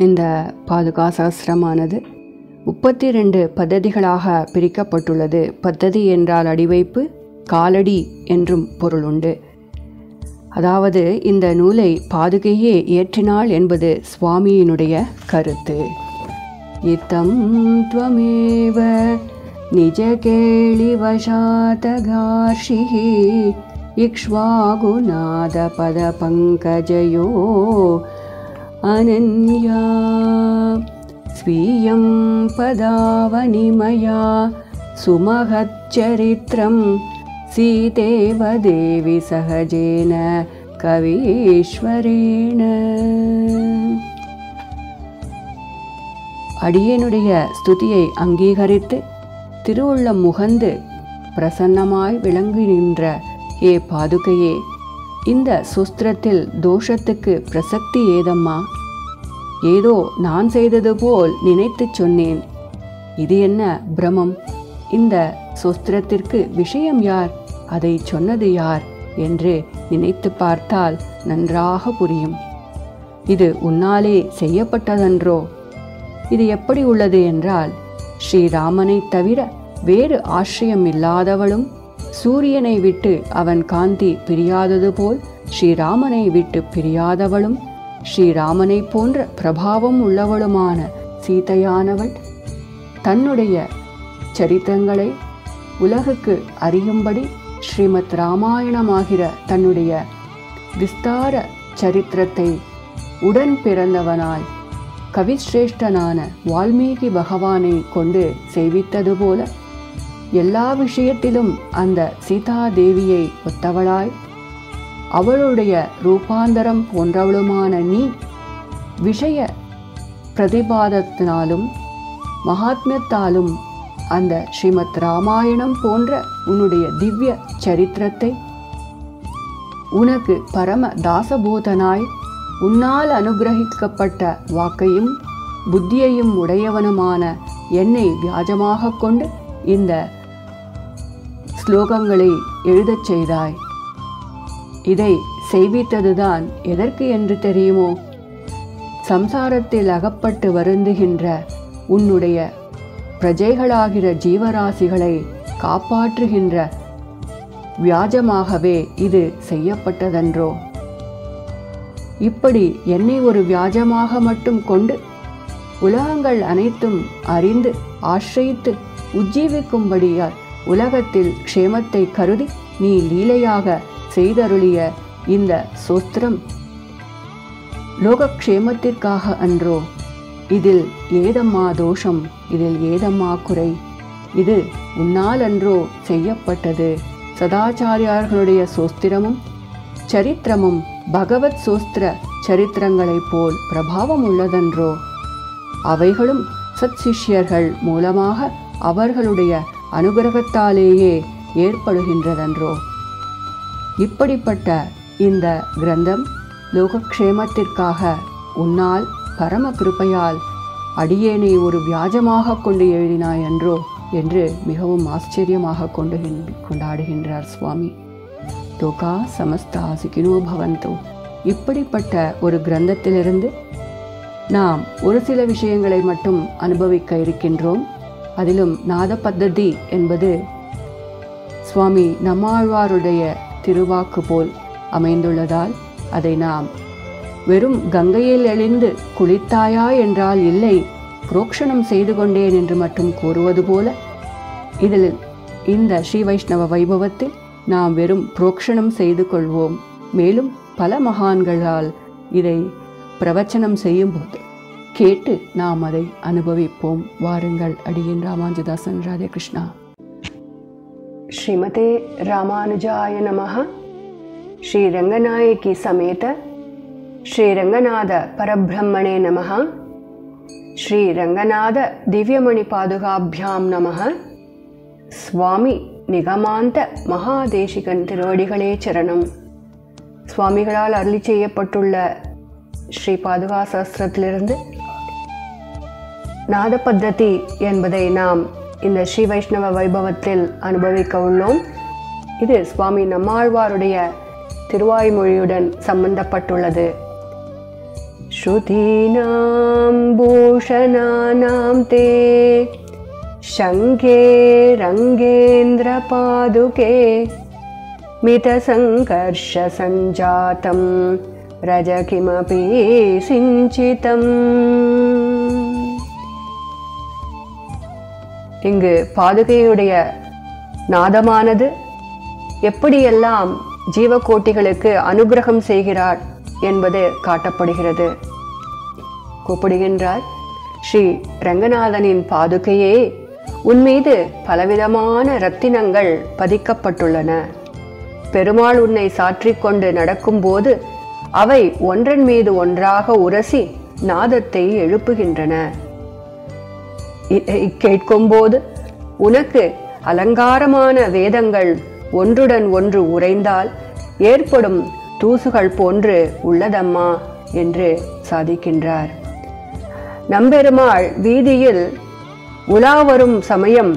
இந்த பாதுகா சகசிரமானது முப்பத்தி ரெண்டு பத்ததிகளாக பிரிக்கப்பட்டுள்ளது பத்ததி என்றால் அடிவைப்பு காலடி என்றும் பொருள் உண்டு அதாவது இந்த நூலை பாதுகையே இயற்றினாள் என்பது சுவாமியினுடைய கருத்து இத்தம் त्वमेव निजकेळिवशातगार्षिः इक्ष्वाकुनादपदपङ्कजयो अनन्या स्वीयं पदावनिमया सुमहच्चरित्रं सीतेव देवि सहजेन कवीश्वरेण அடியனுடைய ஸ்துதியை அங்கீகரித்து திருவுள்ளம் முகந்து பிரசன்னமாய் விளங்குகின்ற ஏ பாதுகையே இந்த சுஸ்திரத்தில் தோஷத்துக்கு பிரசக்தி ஏதம்மா ஏதோ நான் செய்தது போல் நினைத்துச் சொன்னேன் இது என்ன பிரமம் இந்த சுஸ்திரத்திற்கு விஷயம் யார் அதை சொன்னது யார் என்று நினைத்து பார்த்தால் நன்றாக புரியும் இது உன்னாலே செய்யப்பட்டதன்றோ இது எப்படி உள்ளது என்றால் ஸ்ரீராமனை தவிர வேறு ஆசிரியம் இல்லாதவளும் சூரியனை விட்டு அவன் காந்தி பிரியாதது போல் ஸ்ரீராமனை விட்டு பிரியாதவளும் ஸ்ரீராமனை போன்ற பிரபாவம் உள்ளவளுமான சீதையானவள் தன்னுடைய சரித்திரங்களை உலகுக்கு அறியும்படி ஸ்ரீமத் ராமாயணமாகிற தன்னுடைய விஸ்தார சரித்திரத்தை உடன் பிறந்தவனாய் கவிஸ்ரேஷ்டனான வால்மீகி பகவானை கொண்டு செய்வித்தது போல எல்லா விஷயத்திலும் அந்த சீதாதேவியை ஒத்தவளாய் அவளுடைய ரூபாந்தரம் போன்றவளுமான நீ விஷய பிரதிபாதத்தினாலும் மகாத்மியத்தாலும் அந்த ஸ்ரீமத் ராமாயணம் போன்ற உன்னுடைய திவ்ய சரித்திரத்தை உனக்கு பரம தாசபூதனாய் உன்னால் அனுகிரகிக்கப்பட்ட வாக்கையும் புத்தியையும் உடையவனுமான என்னை வியாஜமாக கொண்டு இந்த ஸ்லோகங்களை எழுதச் செய்தாய் இதை செய்வித்ததுதான் எதற்கு என்று தெரியுமோ சம்சாரத்தில் அகப்பட்டு வருந்துகின்ற உன்னுடைய பிரஜைகளாகிற ஜீவராசிகளை காப்பாற்றுகின்ற வியாஜமாகவே இது செய்யப்பட்டதன்றோ இப்படி என்னை ஒரு வியாஜமாக மட்டும் கொண்டு உலகங்கள் அனைத்தும் அறிந்து ஆශ්‍රயித்து உஜ்ஜீவிக்கும்படியால் உலகத்தில் க்ஷேமத்தை கருதி நீ லீலையாக செய்தருளிய இந்த சோஸ்திரம் லோகக்ஷேமத்திற்காக அன்றோ இதில் ஏதம்மா தோஷம் இதில் ஏதம்மா குறை இது உன்னால் அன்றோ செய்யப்பட்டது சதாச்சாரியார்களுடைய சோஸ்திரமும் சரித்திரமும் பகவத் சோஸ்திர சரித்திரங்களைப் போல் பிரபாவம் உள்ளதன்றோ அவைகளும் சத் சிஷ்யர்கள் மூலமாக அவர்களுடைய அனுகிரகத்தாலேயே ஏற்படுகின்றதன்றோ இப்படிப்பட்ட இந்த கிரந்தம் லோகக்ஷேமத்திற்காக உன்னால் பரம கிருபையால் அடியேனை ஒரு வியாஜமாக கொண்டு எழுதினாய் என்றோ என்று மிகவும் ஆச்சரியமாக கொண்டு கொண்டாடுகின்றார் சுவாமி லோகா சமஸ்தா சுகினோ பவந்தோ இப்படிப்பட்ட ஒரு கிரந்தத்திலிருந்து நாம் ஒரு சில விஷயங்களை மட்டும் அனுபவிக்க இருக்கின்றோம் அதிலும் நாத பத்ததி என்பது சுவாமி நம்மாழ்வாருடைய திருவாக்கு போல் அமைந்துள்ளதால் அதை நாம் வெறும் கங்கையில் எழுந்து குளித்தாயா என்றால் இல்லை புரோக்ஷணம் செய்து கொண்டேன் என்று மட்டும் கூறுவது போல இதில் இந்த ஸ்ரீ வைஷ்ணவ வைபவத்தில் நாம் வெறும் புரோக்ஷணம் செய்து கொள்வோம் மேலும் பல மகான்களால் இதை பிரவச்சனம் செய்யும்போது கேட்டு நாம் அதை அனுபவிப்போம் வாருங்கள் அடியின் ராமானுஜதாசன் ராதே கிருஷ்ணா ஸ்ரீமதே ராமானுஜாய நமः ஸ்ரீரங்கநாயகி சமேத ஸ்ரீரங்கநாத பரபிரம்மணே நமः ஸ்ரீரங்கநாத திவ்யமணி பாதுகாபியாம் நமः சுவாமி நிகமாந்த மகாதேசிகன் திருவடிகளே சரணம் சுவாமிகளால் அருளி செய்யப்பட்டுள்ள ஸ்ரீ பாதுகா சாஸ்திரத்திலிருந்து நாத பத்ததி என்பதை நாம் இந்த ஸ்ரீ வைஷ்ணவ வைபவத்தில் அனுபவிக்க உள்ளோம் இது சுவாமி நம்மாழ்வாருடைய திருவாய்மொழியுடன் சம்பந்தப்பட்டுள்ளது श्रुतीनां भूषणानां ते शङ्खे रङ्गेन्द्रपादुके मितसङ्कर्षसञ्जातं रज किमपि सिञ्चितम् இங்கு பாதுகையுடைய நாதமானது எப்படியெல்லாம் ஜீவகோட்டிகளுக்கு அனுகிரகம் செய்கிறார் என்பது காட்டப்படுகிறது கூப்பிடுகின்றார் ஸ்ரீ ரங்கநாதனின் பாதுகையே உன் மீது பலவிதமான ரத்தினங்கள் பதிக்கப்பட்டுள்ளன பெருமாள் உன்னை சாற்றிக் கொண்டு நடக்கும்போது அவை ஒன்றன் மீது ஒன்றாக உரசி நாதத்தை எழுப்புகின்றன இதை கேட்கும்போது உனக்கு அலங்காரமான வேதங்கள் ஒன்றுடன் ஒன்று உறைந்தால் ஏற்படும் தூசுகள் போன்று உள்ளதம்மா என்று சாதிக்கின்றார் நம்பெருமாள் வீதியில் உலா வரும் சமயம்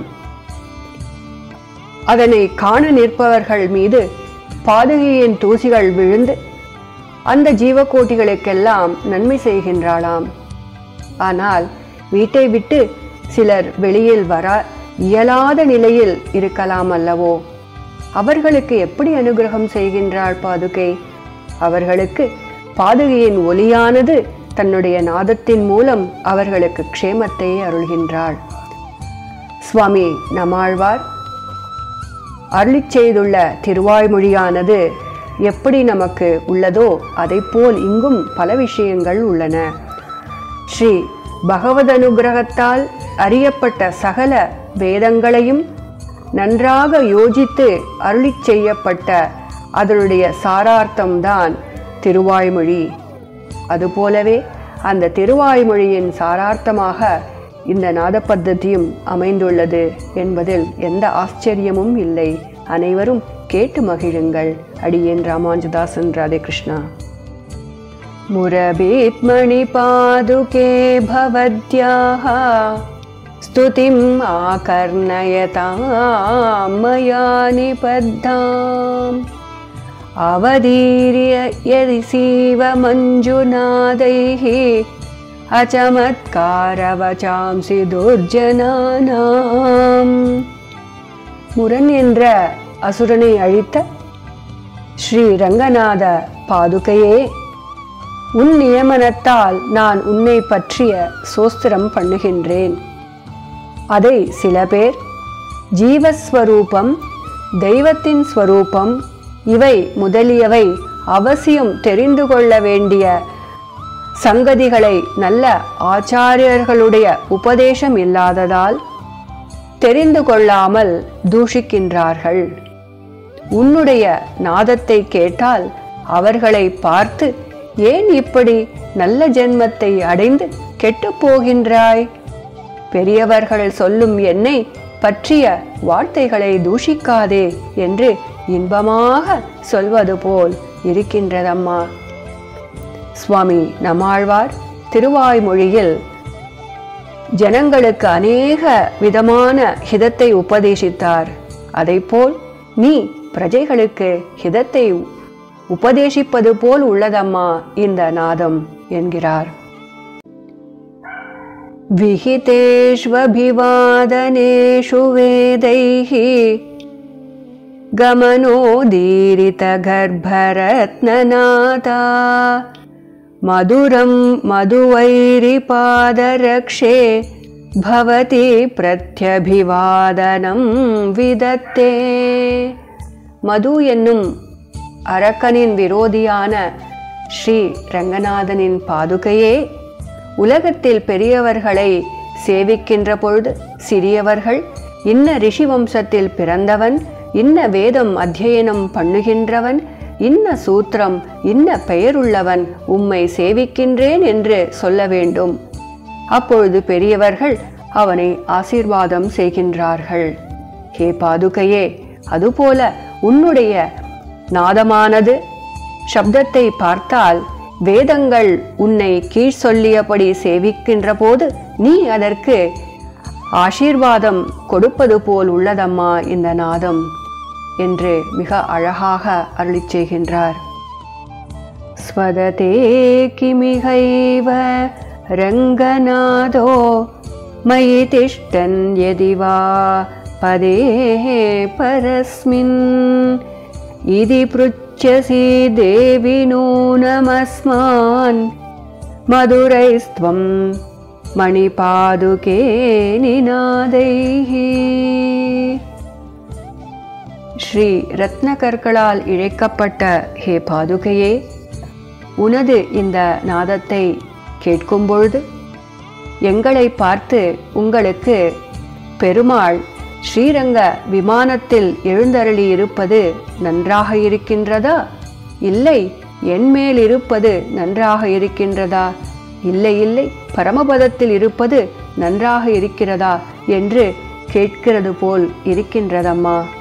அதனை காண நிற்பவர்கள் மீது பாதுகையின் தூசிகள் விழுந்து அந்த ஜீவக்கோட்டிகளுக்கெல்லாம் நன்மை செய்கின்றாளாம் ஆனால் வீட்டை விட்டு சிலர் வெளியில் வர இயலாத நிலையில் இருக்கலாம் அல்லவோ அவர்களுக்கு எப்படி அனுகிரகம் செய்கின்றாள் பாதுகை அவர்களுக்கு பாதுகையின் ஒலியானது தன்னுடைய நாதத்தின் மூலம் அவர்களுக்கு க்ஷேமத்தை அருள்கின்றாள் சுவாமி நம்மாழ்வார் அருளிச் செய்துள்ள திருவாய்மொழியானது எப்படி நமக்கு உள்ளதோ அதைப்போல் இங்கும் பல விஷயங்கள் உள்ளன ஸ்ரீ பகவத் அனுகிரகத்தால் அறியப்பட்ட சகல வேதங்களையும் நன்றாக யோசித்து அருளிச் செய்யப்பட்ட அதனுடைய சாரார்த்தம்தான் திருவாய்மொழி அதுபோலவே அந்த திருவாய்மொழியின் சாரார்த்தமாக இந்த நாத பத்ததியும் அமைந்துள்ளது என்பதில் எந்த ஆச்சரியமும் இல்லை அனைவரும் கேட்டு மகிழுங்கள் அடியேன் ராமானுஜதாசன் ராதேகிருஷ்ணா मुरबीत्मणिपादुके भवद्याः स्तुतिम् आकर्णयतां मया निबद्धाम् अवदीर्य यदि सीवमञ्जुनादैः अचमत्कारवचांसि दुर्जनानाम् முரண் என்ற அசுரனை அழித்த ஸ்ரீ ரங்கநாத பாதுகையே உன் நியமனத்தால் நான் உன்னை பற்றிய சோஸ்திரம் பண்ணுகின்றேன் அதை சில பேர் ஜீவஸ்வரூபம் தெய்வத்தின் ஸ்வரூபம் இவை முதலியவை அவசியம் தெரிந்து கொள்ள வேண்டிய சங்கதிகளை நல்ல ஆச்சாரியர்களுடைய உபதேசம் இல்லாததால் தெரிந்து கொள்ளாமல் தூஷிக்கின்றார்கள் உன்னுடைய நாதத்தை கேட்டால் அவர்களை பார்த்து ஏன் இப்படி நல்ல ஜென்மத்தை அடைந்து கெட்டுப் போகின்றாய் பெரியவர்கள் சொல்லும் என்னை பற்றிய வார்த்தைகளை தூஷிக்காதே என்று இன்பமாக சொல்வது போல் இருக்கின்றதம்மா சுவாமி நம்மாழ்வார் திருவாய்மொழியில் ஜனங்களுக்கு அநேக விதமான ஹிதத்தை உபதேசித்தார் அதைப்போல் நீ பிரஜைகளுக்கு ஹிதத்தை உபதேசிப்பது போல் உள்ளதம்மா இந்த நாதம் என்கிறார் विहितेष्वभिवादनेषु वेदैः गमनोदीरितगर्भरत्ननादा मधुरं मधुवैरिपादरक्षे भवति பிரத்யபிவாதனம் விதத்தே மது என்னும் அரக்கனின் விரோதியான ஸ்ரீ ரங்கநாதனின் பாதுகையே உலகத்தில் பெரியவர்களை சேவிக்கின்ற பொழுது சிறியவர்கள் இன்ன ரிஷி வம்சத்தில் பிறந்தவன் இன்ன வேதம் அத்தியனம் பண்ணுகின்றவன் இன்ன சூத்திரம் இன்ன பெயருள்ளவன் உம்மை சேவிக்கின்றேன் என்று சொல்ல வேண்டும் அப்பொழுது பெரியவர்கள் அவனை ஆசீர்வாதம் செய்கின்றார்கள் ஹே பாதுகையே அதுபோல உன்னுடைய நாதமானது சப்தத்தை பார்த்தால் வேதங்கள் உன்னை கீழ் சொல்லியபடி சேவிக்கின்ற போது நீ அதற்கு ஆசீர்வாதம் கொடுப்பது போல் உள்ளதம்மா இந்த நாதம் என்று மிக அழகாக அருளிச் செய்கின்றார் स्वदते किमिहैव रङ्गनादो मयि तिष्ठन् यदि वा पदे परस्मिन् इति पृच्छसि देवि नूनमस्मान् मधुरैस्त्वं मणिपादुके निनादैः ஸ்ரீ ரத்னகற்களால் இழைக்கப்பட்ட ஹே பாதுகையே உனது இந்த நாதத்தை கேட்கும் பொழுது எங்களை பார்த்து உங்களுக்கு பெருமாள் ஸ்ரீரங்க விமானத்தில் எழுந்தருளி இருப்பது நன்றாக இருக்கின்றதா இல்லை என் மேல் இருப்பது நன்றாக இருக்கின்றதா இல்லை இல்லை பரமபதத்தில் இருப்பது நன்றாக இருக்கிறதா என்று கேட்கிறது போல் இருக்கின்றதம்மா